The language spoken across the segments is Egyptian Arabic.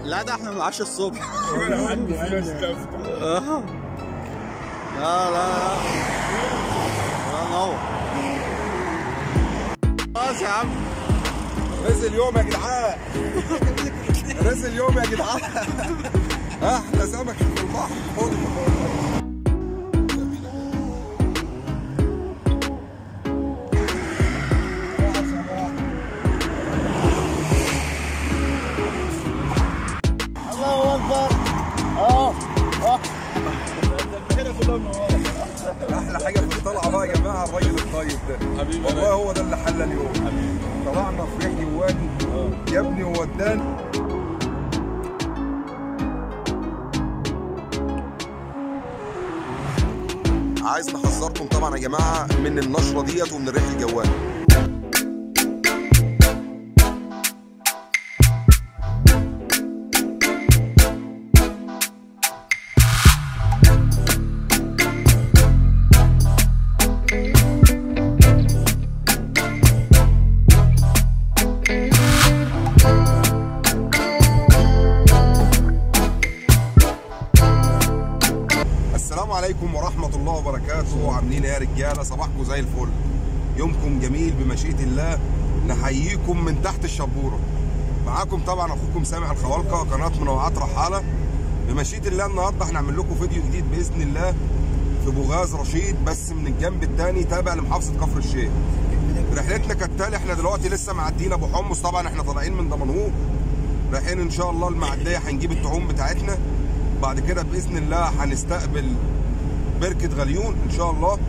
لا ده احنا بنعشى الصبح انا عندي فلوس كفته اه لا لا لا لا نور خلاص يا عم رزق اليوم يا جدعان رزق اليوم يا جدعان احلى سمك في البحر خد الله اكبر اه اه احلى حاجه في الطلعه بقى يا جماعه الراجل الطيب ده حبيبي والله هو ده اللي حل اليوم طلعنا في رحلي ووادي يا ابني وداني عايز نحذركم طبعا يا جماعه من النشره ديت ومن الريح الجواني السلام عليكم ورحمة الله وبركاته عاملين ايه يا رجالة صباحكم زي الفل يومكم جميل بمشيئة الله نحييكم من تحت الشبورة معاكم طبعا اخوكم سامع الخوالقة قناة منوعات رحالة بمشيئة الله النهاردة هنعمل لكم فيديو جديد بإذن الله في بوغاز رشيد بس من الجنب التاني تابع لمحافظة كفر الشيخ رحلتنا كالتالي احنا دلوقتي لسه معديين ابو حمص طبعا احنا طالعين من دمنهور رايحين ان شاء الله المعديه هنجيب الطعوم بتاعتنا بعد كده باذن الله هنستقبل بركه غليون ان شاء الله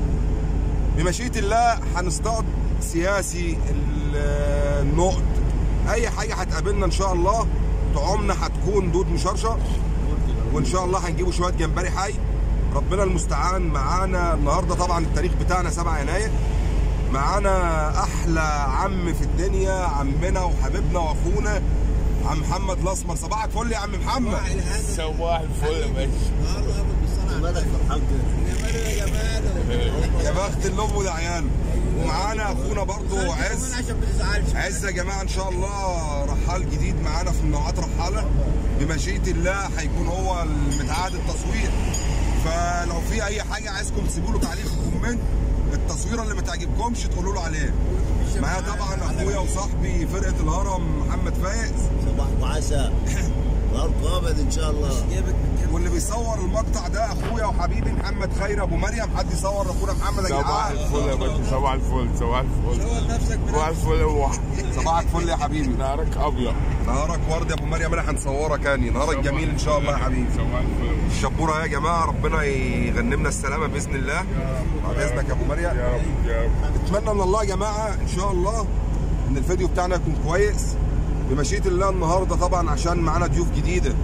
بمشيئه الله هنصطاد سياسي ال- النقط اي حاجه هتقابلنا ان شاء الله طعومنا هتكون دود مشرشر وان شاء الله هنجيبوا شويه جمبري حي ربنا المستعان معانا النهارده طبعا التاريخ بتاعنا 7 يناير معانا احلى عم في الدنيا عمنا وحبيبنا واخونا عم محمد الاسمر صباحك فل يا عم محمد صباح الفل يا باشا مالك فرحان كده يا بخت اللب وده عياله ومعانا اخونا برضو عز عز يا جماعه ان شاء الله رحال جديد معانا في منوعات رحاله بمشيئه الله هيكون هو المتعاد التصوير فلو في اي حاجه عايزكم تسيبوا له تعليق في الكومنت التصويره اللي ما تعجبكمش تقولوا له عليها معايا طبعا اخويا وصاحبي فرقه الهرم محمد فايز صباحكم عسى نهاركم ابد ان شاء الله واللي بيصور المقطع ده اخويا وحبيبي محمد خير ابو مريم حد يصور اخونا محمد يا صباح جدعان الفل يا باشا صباح الفل صباح الفل صباح الفل يا واحد صباحك فل يا حبيبي نهارك ابيض نهارك ورد يا ابو مريم انا هنصورك يعني نهارك جميل ان شاء الله يا حبيبي صباح الفل الشبوره يا جماعه ربنا يغنمنا السلامه باذن الله بعد اذنك يا ابو مريم يا رب يا رب اتمنى من الله يا جماعه ان شاء الله ان الفيديو بتاعنا يكون كويس بمشيئه الله النهارده طبعا عشان معانا ضيوف جديده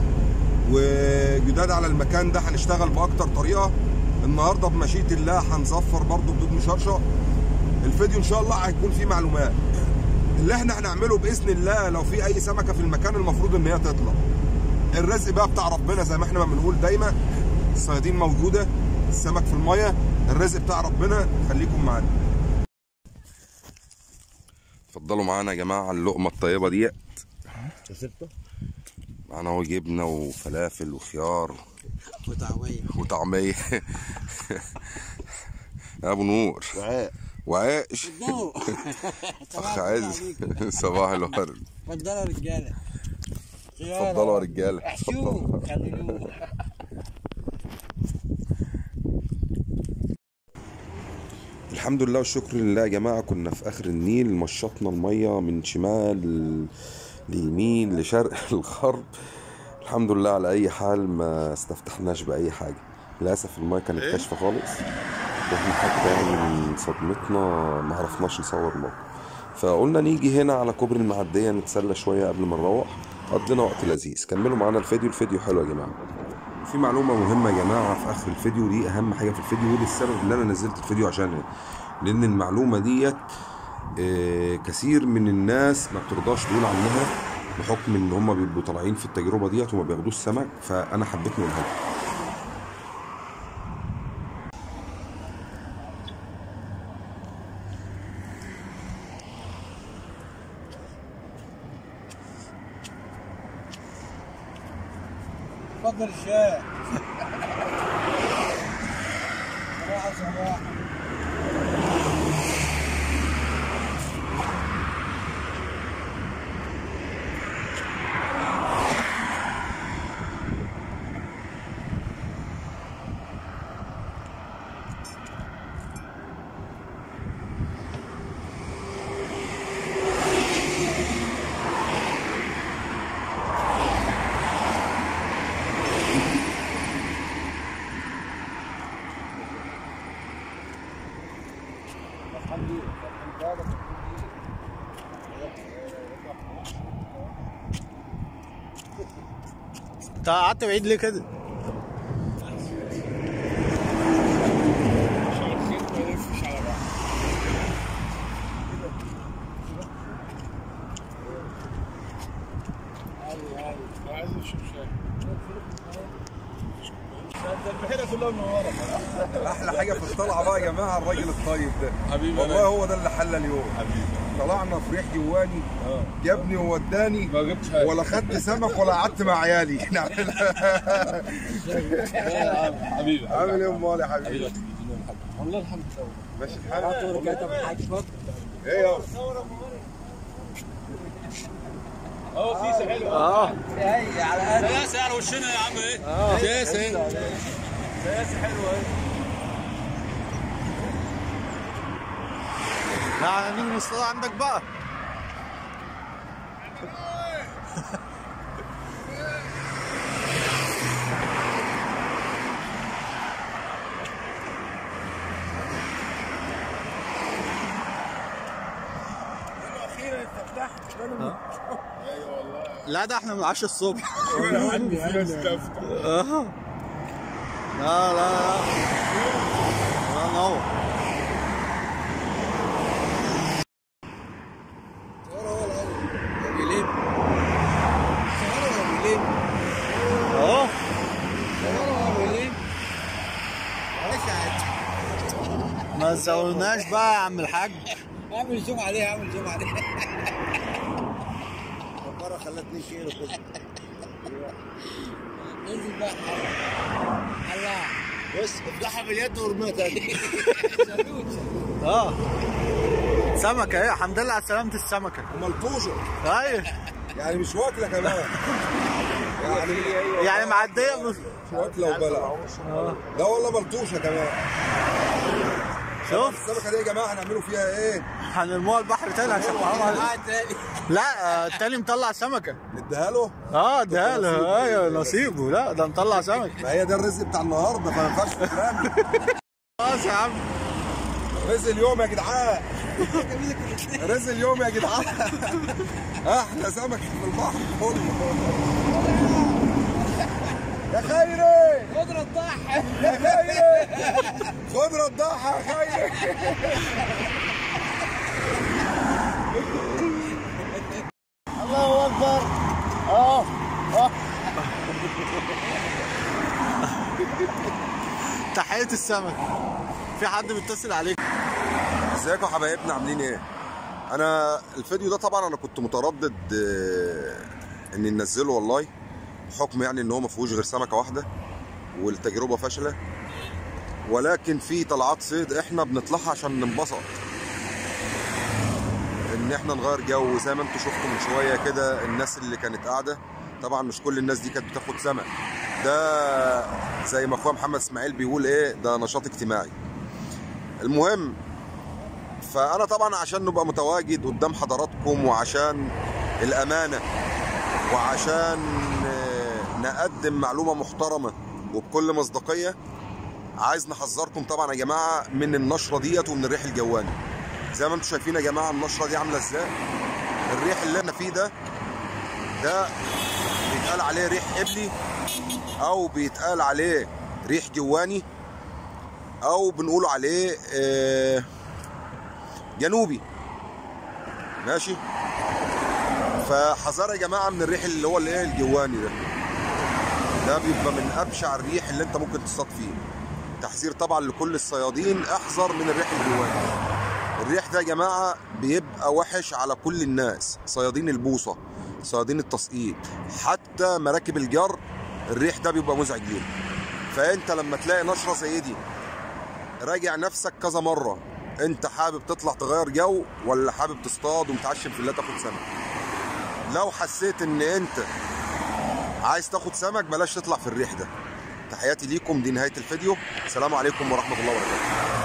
وجداد على المكان ده هنشتغل باكتر طريقه النهارده بمشيئه الله هنصفر برضو بدود مشرشر الفيديو ان شاء الله هيكون فيه معلومات اللي احنا هنعمله باذن الله لو في اي سمكه في المكان المفروض ان هي تطلع الرزق بقى بتاع ربنا زي ما احنا ما بنقول دايما الصيادين موجوده السمك في الميه الرزق بتاع ربنا خليكم معانا اتفضلوا معانا يا جماعه اللقمه الطيبه ديت معانا اهو جبنه وفلافل وخيار وطعميه وطعميه يا ابو نور وعيش اخ عز صباح الورد اتفضلوا يا رجاله اتفضلوا يا رجاله اتفضلوا شوف خليلوه الحمد لله والشكر لله يا جماعة كنا في آخر النيل مشطنا المية من شمال ليمين لشرق لغرب الحمد لله على أي حال ما استفتحناش بأي حاجة للأسف المية كانت كاشفة خالص واحنا حتى يعني من صدمتنا ما عرفناش نصور الموقف فقلنا نيجي هنا على كوبري المعدية نتسلى شوية قبل ما نروح قضينا وقت لذيذ كملوا معانا الفيديو الفيديو حلو يا جماعة في معلومة مهمة يا جماعة في آخر الفيديو دي أهم حاجة في الفيديو ودي السبب اللي أنا نزلت الفيديو عشانها لأن المعلومة ديت آه، كثير من الناس ما بترضاش تقول عنها بحكم إن هما بيبقوا طالعين في التجربة ديت وما بياخدوش سمك فأنا حبيت نقولها لكم. اتفضل الشاي صباح صباح انت قعدت بعيد ليه كده؟ احلى حاجه في الطلعه بقى يا جماعه الراجل الطيب ده حبيبي والله أنا. هو ده اللي حل اليوم حبيبي طلعنا في ريح جواني جابني ووداني ما جبتش حاجه ولا خدت سمك ولا قعدت مع عيالي حبيبي عامل ايه امال يا حبيبي والله الحمد لله ماشي الحال رجعت معاك اتفضل ايه يا اه كيسه حلوه اه هي على قد سياسه على وشنا يا عم ايه سياسه ايه سياسه حلوه ايه لا نيجي نصطاد عندك بقى لا ده احنا من 10 الصبح عندي فيها استفتح اه لا لا لا لا نور بيلم صغيرة بيلم اهو صغيرة بيلم معلش عادي ما تزودناش بقى يا عم الحاج اعمل زوم عليها اعمل زوم عليها المره خلتني شيل وكده انزل بقى الله بس افتحها باليد وارميها تاني اه سمكة ايه الحمد لله على سلامة السمكة وملطوشه ايوه يعني مش واكله كمان يعني يعني معدية بس مش واكله وبلع لا والله ملطوشه كمان شوف السمكه دي يا جماعه هنعملوا فيها ايه؟ هنرموها البحر تاني عشان حرام عليك قاعد تاني لا آه، التاني مطلع سمكة نديها له اه ده له ايوه نصيبه لا ده مطلع سمك ما هي ده الرزق بتاع النهارده فما ينفعش تترمي خلاص يا عم رزق اليوم يا جدعان رزق اليوم يا جدعان احلى سمك في البحر كله يا خيري قدرة الضحى يا خيري خد رداحة يا خيري الله اكبر اه اه تحية السمك في حد بيتصل عليك ازيكم يا حبايبنا عاملين ايه؟ انا الفيديو ده طبعا انا كنت متردد آه، اني ننزله والله بحكم يعني ان هو ما فيهوش غير سمكه واحده والتجربه فاشله ولكن في طلعات صيد احنا بنطلعها عشان ننبسط ان احنا نغير جو زي ما انتم شفتوا من شويه كده الناس اللي كانت قاعده طبعا مش كل الناس دي كانت بتاخد سمك ده زي ما اخويا محمد اسماعيل بيقول ايه ده نشاط اجتماعي المهم فانا طبعا عشان نبقى متواجد قدام حضراتكم وعشان الامانه وعشان آه، نقدم معلومه محترمه وبكل مصداقيه عايز نحذركم طبعا يا جماعه من النشره ديت ومن الريح الجواني زي ما انتم شايفين يا جماعه النشره دي عامله ازاي الريح اللي احنا فيه ده ده بيتقال عليه ريح قبلي او بيتقال عليه ريح جواني او بنقول عليه آه جنوبي ماشي فحذر يا جماعه من الريح اللي هو الايه الجواني ده ده بيبقى من ابشع الريح اللي انت ممكن تصطاد فيه تحذير طبعا لكل الصيادين احذر من الريح الجواني الريح ده يا جماعه بيبقى وحش على كل الناس صيادين البوصه صيادين التسقيط حتى مراكب الجر الريح ده بيبقى مزعج ليهم فانت لما تلاقي نشره زي دي راجع نفسك كذا مره انت حابب تطلع تغير جو ولا حابب تصطاد ومتعشم في الله تاخد سمك لو حسيت ان انت عايز تاخد سمك بلاش تطلع في الريح ده تحياتي ليكم دي نهايه الفيديو السلام عليكم ورحمه الله وبركاته